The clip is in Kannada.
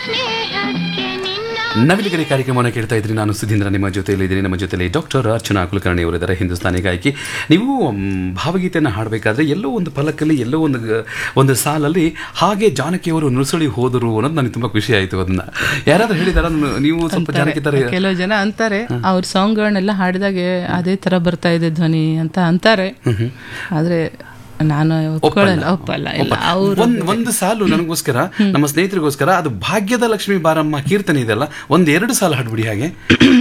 ಸ್ನೇಹಕ್ಕೆ ನಿನ್ನ ನವಿಲಿಗರಿ ಕಾರ್ಯಕ್ರಮವನ್ನು ಕೇಳ್ತಾ ಇದ್ರಿ ನಾನು ಸುಧೀಂದ್ರ ನಿಮ್ಮ ಜೊತೆಯಲ್ಲಿ ಇದ್ದೀನಿ ನಮ್ಮ ಜೊತೆಯಲ್ಲಿ ಡಾಕ್ಟರ್ ಅರ್ಚನಾ ಕುಲಕರ್ಣಿ ಅವರಿದ್ದಾರೆ ಹಿಂದೂಸ್ತಾನಿ ಗಾಯಕಿ ನೀವು ಮ್, ಭಾವಗೀತೆಯನ್ನು ಹಾಡಬೇಕಾದ್ರೆ ಎಲ್ಲೋ ಒಂದು ಫಲಕಲ್ಲಿ ಎಲ್ಲೋ ಒಂದು ಗ- ಒಂದು ಸಾಲಲ್ಲಿ ಹಾಗೆ ಜಾನಕಿಯವರು ನುಸುಳಿ ಹೋದರು ಅನ್ನೋದು ನನಗೆ ತುಂಬಾ ಖುಷಿ ಆಯಿತು ಅದನ್ನ ಯಾರಾದ್ರೂ ಹೇಳಿದಾರ ನೀವು ಸ್ವಲ್ಪ ಜಾನಕಿ ತರ ಕೆಲವು ಜನ ಅಂತಾರೆ ಅವ್ರ ಸಾಂಗ್ಗಳನ್ನೆಲ್ಲ ಹಾಡಿದಾಗೆ ಅದೇ ತರ ಬರ್ತಾ ಇದೆ ಧ್ವನಿ ಅಂತ ಅಂತಾರೆ ಆದ್ರೆ ನಾನು ಒಪ್ಕೊಳ್ಳಲ್ಲ ಒಪ್ಪಲ್ಲ ಇಲ್ಲ ಅವ್ರು ಒಂದ್ ಒಂದು ಸಾಲು ನನಗೋಸ್ಕರ ನಮ್ಮ ಸ್ನೇಹಿತರಿಗೋಸ್ಕರ ಅದು ಭಾಗ್ಯದ ಲಕ್ಷ್ಮಿ ಬಾರಮ್ಮ ಕೀರ್ತನೆ ಇದೆಲ್ಲ ಒಂದ್ ಎರಡು ಸಾಲು ಹಾಡ್ಬಿಡಿ ಹಾಗೆ